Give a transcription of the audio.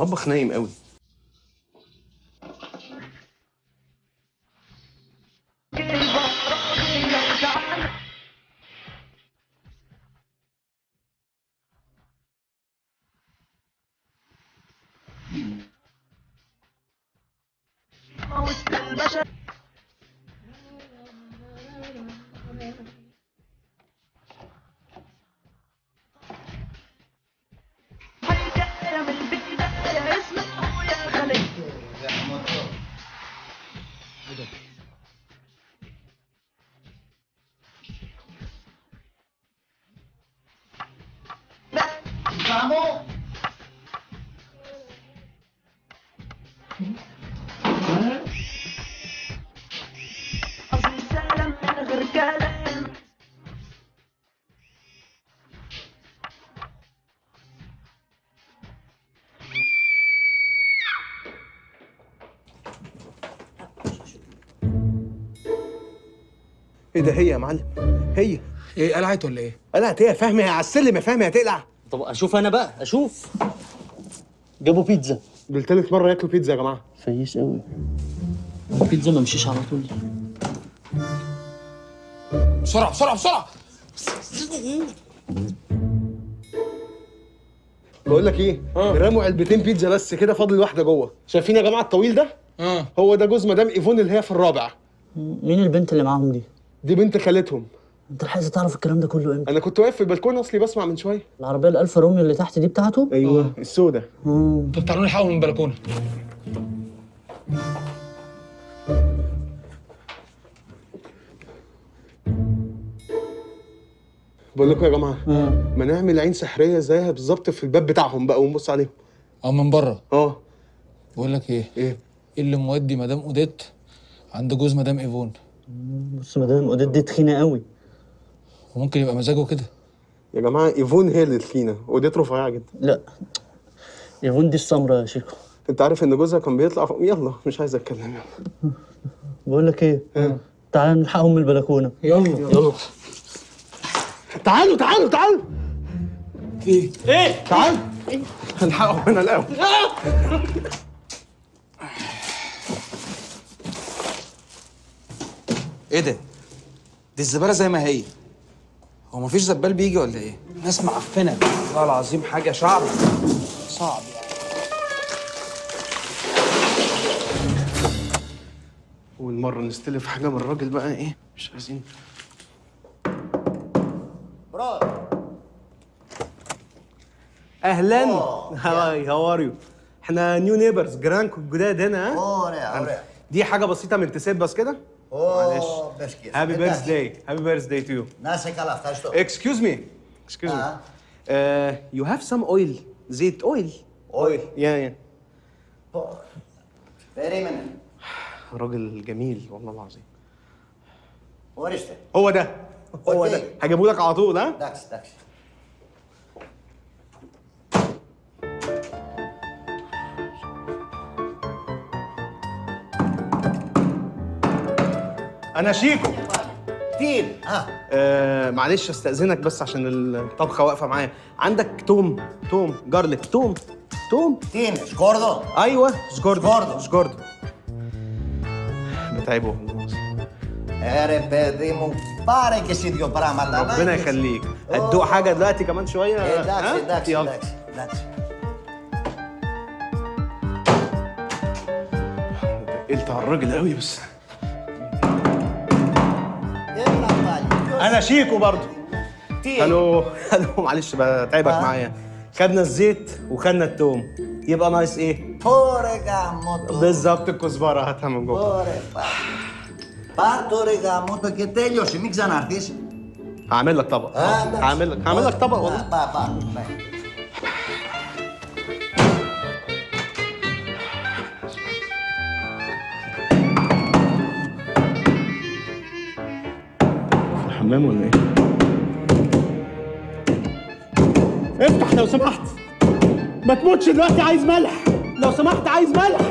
مطبخ نايم قوي ايه ده هي يا معلم هي ايه قلعت ولا ايه؟ قلعت هي فاهمه على السلم يا فاهمه هتقلع طب اشوف انا بقى اشوف جابوا بيتزا دول تالت مره ياكلوا بيتزا يا جماعه فيش قوي البيتزا ما مشيش على طول بسرعه بسرعه بسرعه بقول لك ايه رموا علبتين بيتزا بس كده فاضل واحده جوه شايفين يا جماعه الطويل ده اه هو ده جوز مدام ايفون اللي هي في الرابع مين البنت اللي معاهم دي؟ دي بنت خالتهم انت لحقت تعرف الكلام ده كله امتى؟ انا كنت واقف في البلكونه اصلي بسمع من شويه العربيه الالفا روميو اللي تحت دي بتاعته؟ ايوه السودة مم. طب تعالوا نحاول من البلكونه بقول لكم يا جماعه ما نعمل عين سحريه زيها بالظبط في الباب بتاعهم بقى ونبص عليهم اه من بره اه بقول لك ايه ايه ايه اللي مودي مدام اوديت عند جوز مدام ايفون بص مدام اوديت دي تخينه قوي وممكن يبقى مزاجه كده يا جماعه ايفون هي اللي تخينه وديت رفيعه جدا لا يافون دي السمرة يا شيكو انت عارف ان جوزها كان بيطلع فوق يلا مش عايز اتكلم يلا بقول لك ايه؟ تعال نلحقهم من البلكونه يلا يلا تعالوا تعالوا تعالوا ايه ايه تعالوا هنلحقهم هنا الاول ايه ده؟ دي الزباله زي ما هي هو مفيش زبال بيجي ولا ايه؟ ناس معفنه والله العظيم حاجه شعب صعب يعني اول مره نستلف حاجه من الراجل بقى ايه مش عايزين اهلا هاي هاو ار يو احنا نيو نيبرز جيرانكم الجداد هنا ها اورا اورا دي حاجه بسيطه من تسيب بس كده معلش اوه بسكيت هابي بيرث داي هابي بيرث داي تو يو ناسك على افتاشتو اكسكيوز مي اكسكيوز مي يو هاف سم اويل زيت اويل اويل يا يا بريمن راجل جميل والله العظيم ورشته هو ده هو ده أوكي. هجيبه لك على طول ها داكس داكس انا شيكو تين ها آه معلش استاذنك بس عشان الطبخه واقفه معايا عندك توم توم جارليك توم توم تين سكوردو ايوه سجوردو سجوردو. سجوردو بتعبه والله. اري بيدي مو باري كي سي ديو براما ربنا يخليك هتدوق حاجه دلوقتي كمان شويه ها؟ داكس داكس يلا. داكس داكس قلت على الراجل قوي بس يلا بالي انا شيكو برضو تين الو الو معلش بتعبك آه. معايا خدنا الزيت وخدنا التوم يبقى ناقص ايه بوريغا موتو بالظبط الكزبره هاتها من جوه بوريغا Πάρ' το ρε γαμότο και τέλειωσε, μην ξαναρθείς. هعمل لك طبق آه، εντάξει. هعمل لك هعمل لك طبق آه، والله Πά, πά, ναι. الحمام ولا ايه؟ افتح لو سمحت ما تموتش دلوقتي عايز ملح لو سمحت عايز ملح